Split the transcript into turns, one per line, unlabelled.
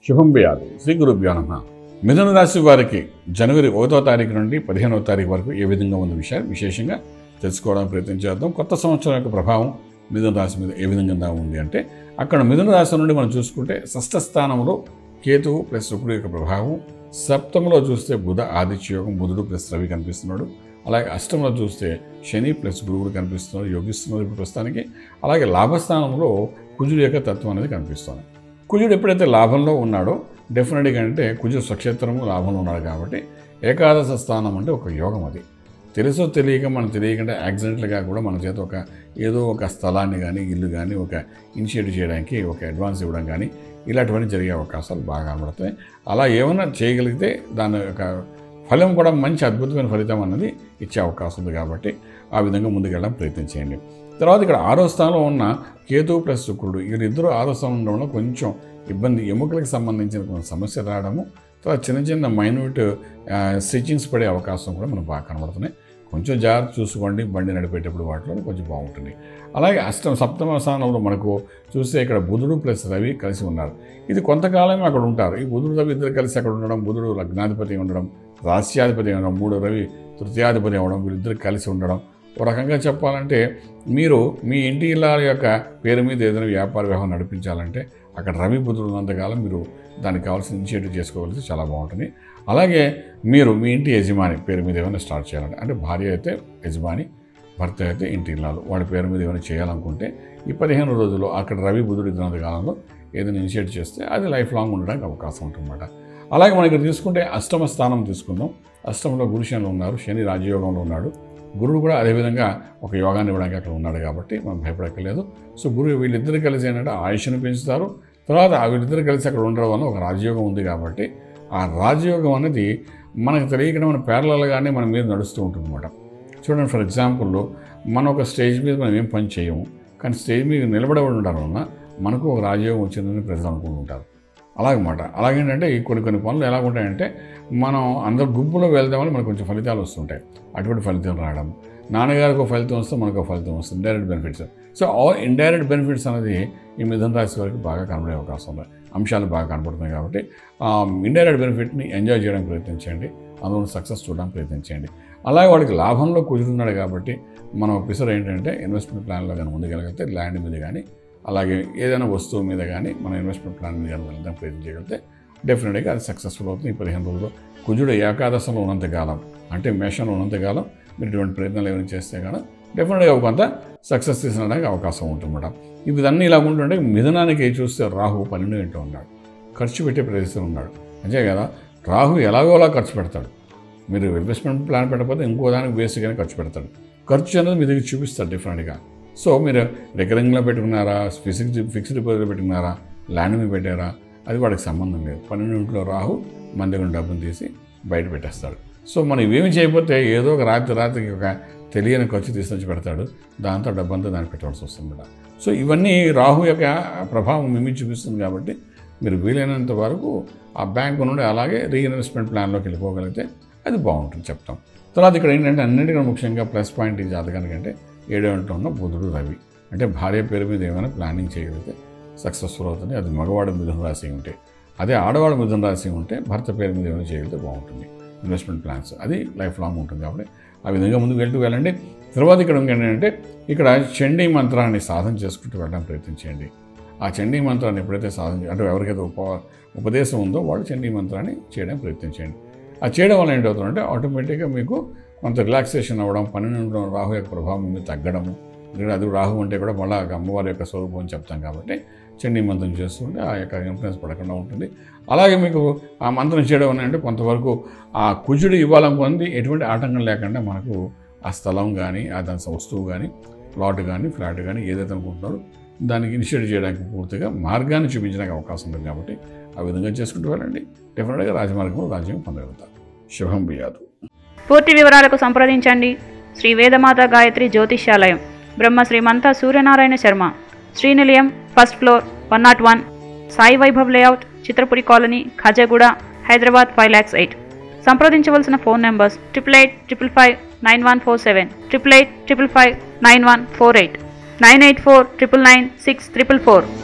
శుభం బియాదు శ్రీ గురుభ్యో నమ మిథున రాశి వారికి జనవరి ఒకటో తారీఖు నుండి పదిహేనవ తారీఖు వరకు ఏ విధంగా ఉన్న విషయాలు విశేషంగా తెలుసుకోవడానికి ప్రయత్నం చేద్దాం కొత్త సంవత్సరం యొక్క ప్రభావం మిథున రాశి మీద ఏ విధంగా ఉంది అంటే అక్కడ మిథున రాశి నుండి మనం చూసుకుంటే షష్ఠ స్థానంలో కేతువు ప్లస్ శుక్రుడు యొక్క ప్రభావం సప్తమంలో చూస్తే బుధ ఆదిత్య యోగం బుధుడు ప్లస్ రవి కనిపిస్తున్నాడు అలాగే అష్టంలో చూస్తే శని ప్లస్ గురువుడు కనిపిస్తున్నారు యోగిస్తున్నారు ఇప్పుడు ప్రస్తుతానికి అలాగే లాభస్థానంలో కుజుడు యొక్క తత్వం అనేది కనిపిస్తుంది కుజుడు ఎప్పుడైతే లాభంలో ఉన్నాడో డెఫినెట్గా అంటే కుజుడు స్వక్షేత్రము లాభంలో ఉన్నాడు కాబట్టి ఏకాదశ స్థానం అంటే ఒక యోగం అది తెలుసో తెలియక మనం తెలియకుండా యాక్సిడెంట్లుగా కూడా మన చేత ఒక ఏదో ఒక స్థలాన్ని కానీ ఇల్లు కానీ ఒక ఇనిషియేట్ చేయడానికి ఒక అడ్వాన్స్ ఇవ్వడం కానీ ఇలాంటివన్నీ జరిగే అవకాశాలు బాగా కనబడతాయి అలా ఏమైనా చేయగలిగితే దాని యొక్క ఫలం కూడా మంచి అద్భుతమైన ఫలితం అన్నది ఇచ్చే అవకాశం ఉంది కాబట్టి ఆ విధంగా ముందుకెళ్ళడం ప్రయత్నం చేయండి తర్వాత ఇక్కడ ఆరో స్థానంలో ఉన్న కేతువు ప్లస్ శుక్రుడు వీళ్ళిద్దరూ ఆరో స్థానం ఉండడం వల్ల కొంచెం ఇబ్బంది ఎముకలకు సంబంధించిన కొన్ని సమస్య రావడము తర్వాత చిన్న చిన్న మైన్యూట్ స్టిచ్చింగ్స్ పడే అవకాశం కూడా మనకు బాగా కనబడుతున్నాయి కొంచెం జాగ్రత్త చూసుకోండి బండి నడిపేటప్పుడు వాటిలో కొంచెం బాగుంటుంది అలాగే అష్టం సప్తమ స్థానంలో మనకు చూస్తే ఇక్కడ బుధుడు ప్లస్ రవి కలిసి ఉన్నారు ఇది కొంతకాలమే అక్కడ ఉంటారు ఈ బుధుడు రవి ఇద్దరు కలిసి అక్కడ ఉండడం బుధుడు లగ్నాధిపతి ఉండడం రాస్యాధిపతి ఉండడం మూడు రవి తృతీయాధిపతి అవ్వడం వీళ్ళిద్దరు కలిసి ఉండడం ఒక రకంగా చెప్పాలంటే మీరు మీ ఇంటి ఇళ్ళ యొక్క పేరు మీద ఏదైనా వ్యాపార వ్యవహారం నడిపించాలంటే అక్కడ రవి బుధుడు ఉన్నంతకాలం మీరు దానికి కావాల్సిన ఇనిషియేటివ్ చేసుకోగలిగితే చాలా బాగుంటుంది అలాగే మీరు మీ ఇంటి యజమాని పేరు మీద ఏమైనా స్టార్ట్ చేయాలంటే అంటే భార్య అయితే యజమాని భర్త అయితే ఇంటి ఇల్లాలు వాడి పేరు మీద ఏమైనా చేయాలనుకుంటే ఈ పదిహేను రోజుల్లో అక్కడ రవి బుధుడు ఇద్దరు కాలంలో ఏదైనా ఇనిషియేట్ చేస్తే అది లైఫ్ లాంగ్ ఉండడానికి అవకాశం ఉంటుందన్నమాట అలాగే మనకి తీసుకుంటే అష్టమ స్థానం తీసుకుందాం అష్టమంలో గురుశనులు ఉన్నారు శని రాజయోగంలో ఉన్నాడు గురుడు కూడా అదేవిధంగా ఒక యోగాన్ని ఇవ్వడానికి అక్కడ ఉన్నాడు కాబట్టి మనం భయపడక్కర్లేదు సో గురువు వీళ్ళిద్దరు కలిసి ఏంటంటే ఆయుష్ను పెంచుతారు తర్వాత ఆ వీళ్ళిద్దరు కలిసి అక్కడ ఉండడం వల్ల ఒక రాజయోగం ఉంది కాబట్టి ఆ రాజయోగం అనేది మనకు తెలియకుండా మన పేర్లలుగానే మన మీద నడుస్తూ ఉంటుంది అనమాట చూడండి ఫర్ ఎగ్జాంపుల్ మనం ఒక స్టేజ్ మీద మనం ఏం పని చేయము కానీ స్టేజ్ మీద నిలబడబడి ఉండడం వలన మనకు ఒక రాజయోగం వచ్చిందని ప్రజలు అనుకుంటుంటారు అలాగమాట అలాగేంటంటే ఈ కొన్ని కొన్ని పనులు ఎలా ఉంటాయంటే మనం అందరు గుంపులో వెళ్దామని మనకు కొంచెం ఫలితాలు వస్తుంటాయి అటువంటి ఫలితాలు రావడం నాన్నగారికి ఒక ఫలితం వస్తే మనకు ఒక ఫలితం వస్తుంది indirect benefits so all indirect benefits అనేది ఈ మిథున రాశి వారికి బాగా కనబడే అవకాశం ఉంది అంశాలు బాగా కనపడుతున్నాయి కాబట్టి ఇండైరెక్ట్ బెనిఫిట్ని ఎంజాయ్ చేయడానికి ప్రయత్నించండి అందులో సక్సెస్ చూడడానికి ప్రయత్నించండి అలాగే వాడికి లాభంలో కుదురుతున్నాడు కాబట్టి మనం పిసర్ ఏంటంటే ఇన్వెస్ట్మెంట్ ప్లాన్లో కానీ ముందుకెళ్ళగలిగితే ల్యాండ్ మీద కానీ అలాగే ఏదైనా వస్తువు మీద కానీ మనం ఇన్వెస్ట్మెంట్ ప్లాన్ మీద కానీ వెళ్ళడానికి ప్రయత్నం చేయగలిగితే డెఫినెట్గా అది సక్సెస్ఫుల్ అవుతుంది ఈ పదిహేను రోజుల్లో కుజుడు ఏకాదశంలో ఉన్నంతకాలం అంటే మేషంలో ఉన్నంతకాలం మీరు ఇటువంటి ప్రయత్నాలు ఏమైనా చేస్తే కానీ డెఫినెట్గా కొంత సక్సెస్ తీసుకోవడానికి అవకాశం ఉంటుందన్నమాట ఇవన్నీ ఇలా ఉంటుంటే మిథునానికి చూస్తే రాహు పన్నెండు ఇంట్లో ఉన్నాడు ఖర్చు పెట్టే ప్రదేశంలో ఉన్నాడు అంతే కదా రాహు ఎలాగోలా ఖర్చు పెడతాడు మీరు ఇన్వెస్ట్మెంట్ ప్లాన్ పెట్టకపోతే ఇంకో దానికి బేసిక్గానే ఖర్చు పెడతాడు ఖర్చు అనేది మీ దగ్గర చూపిస్తాడు డిఫరెంట్గా సో మీరు రికరింగ్లో పెట్టుకున్నారా ఫిక్స్డ్ ఫిక్స్డ్ డిపాజిట్ పెట్టుకున్నారా ల్యాండ్ మీద పెట్టారా అది వాడికి సంబంధం లేదు పన్నెండింటిలో రాహు మన దగ్గర డబ్బును తీసి బయట పెట్టేస్తాడు సో మనం ఇవేమి చేయకపోతే ఏదో ఒక రాత్రి రాత్రికి ఒక తెలియని ఖర్చు తీసుకొచ్చి పెడతాడు దాంతో డబ్బంతా దాన్ని పెట్టవలసి వస్తుంది సో ఇవన్నీ రాహు యొక్క ప్రభావం మిమ్మి చూపిస్తుంది కాబట్టి మీరు వీలైనంత వరకు ఆ బ్యాంక్ నుండి అలాగే రీఇన్వెస్ట్మెంట్ ప్లాన్లోకి వెళ్ళిపోగలిగితే అది బాగుంటుంది చెప్తాం తర్వాత ఇక్కడ ఏంటంటే అన్నిటికన్నా ముఖ్యంగా ప్లస్ పాయింట్ ఈ జాతకానికి అంటే ఏడేంట్లో ఉన్న బుధుడు రవి అంటే భార్య పేరు మీద ఏమైనా ప్లానింగ్ చేయగలిగితే సక్సెస్ఫుల్ అవుతుంది అది మగవాడు మిథున రాశి ఉంటే అదే ఆడవాడు మిథున రాశి ఉంటే భర్త పేరు మీద ఏమైనా చేయగలిగితే బాగుంటుంది ఇన్వెస్ట్మెంట్ ప్లాన్స్ అది లైఫ్ లాంగ్ ఉంటుంది కాబట్టి ఆ విధంగా ముందుకు వెళ్తూ వెళ్ళండి తర్వాత ఇక్కడ ఏంటంటే ఇక్కడ చండీ మంత్రాన్ని సాధన చేసుకుంటూ వెళ్ళడానికి ప్రయత్నించండి ఆ చండీ మంత్రాన్ని ఎప్పుడైతే సాధన అంటే ఎవరికైతే ఉప ఉపదేశం ఉందో వాళ్ళు చండీ మంత్రాన్ని చేయడానికి ప్రయత్నించండి ఆ చేయడం వల్ల ఏంటవుతుందంటే ఆటోమేటిక్గా మీకు కొంత రిలాక్సేషన్ అవ్వడం పన్నెండు రాహు యొక్క ప్రభావం మీద తగ్గడము ఎందుకంటే అది రాహు అంటే కూడా మళ్ళీ అమ్మవారి యొక్క స్వరూపం అని చెప్తాం కాబట్టి చండీ మంత్రం చేస్తుంటే ఆ యొక్క ఇన్ఫ్లుయెన్స్ పడకుండా ఉంటుంది అలాగే మీకు ఆ మంత్రం చేయడం వల్ల అంటే కొంతవరకు ఆ కుజుడు ఇవ్వాలనుకుంది ఎటువంటి ఆటంకం లేకుండా మనకు ఆ స్థలం కానీ ఆ దాని వస్తువు కానీ ప్లాట్ కానీ ఫ్లాట్ కానీ ఏదైతే అనుకుంటున్నారో దానికి ఇనిషియేట్ చేయడానికి పూర్తిగా మార్గాన్ని చూపించడానికి అవకాశం ఉంది కాబట్టి ఆ విధంగా చేసుకుంటూ వెళ్ళండి డెఫినెట్గా రాజమార్గంలో రాజ్యం పొందగలుగుతారు శుభం బియాదు
పూర్తి వివరాలకు సంప్రదించండి Shri Vedamata Gayatri Jyotishyalayam Brahma Shrimanta Suryanarayana Sharma Srinilayam first floor one not one Sai Vaibhav layout Chitrapuri colony Khajaguda Hyderabad five lakhs eight సంప్రదించవలసిన phone numbers triple eight triple five nine one four seven triple eight triple five nine one four eight nine eight four triple nine six triple four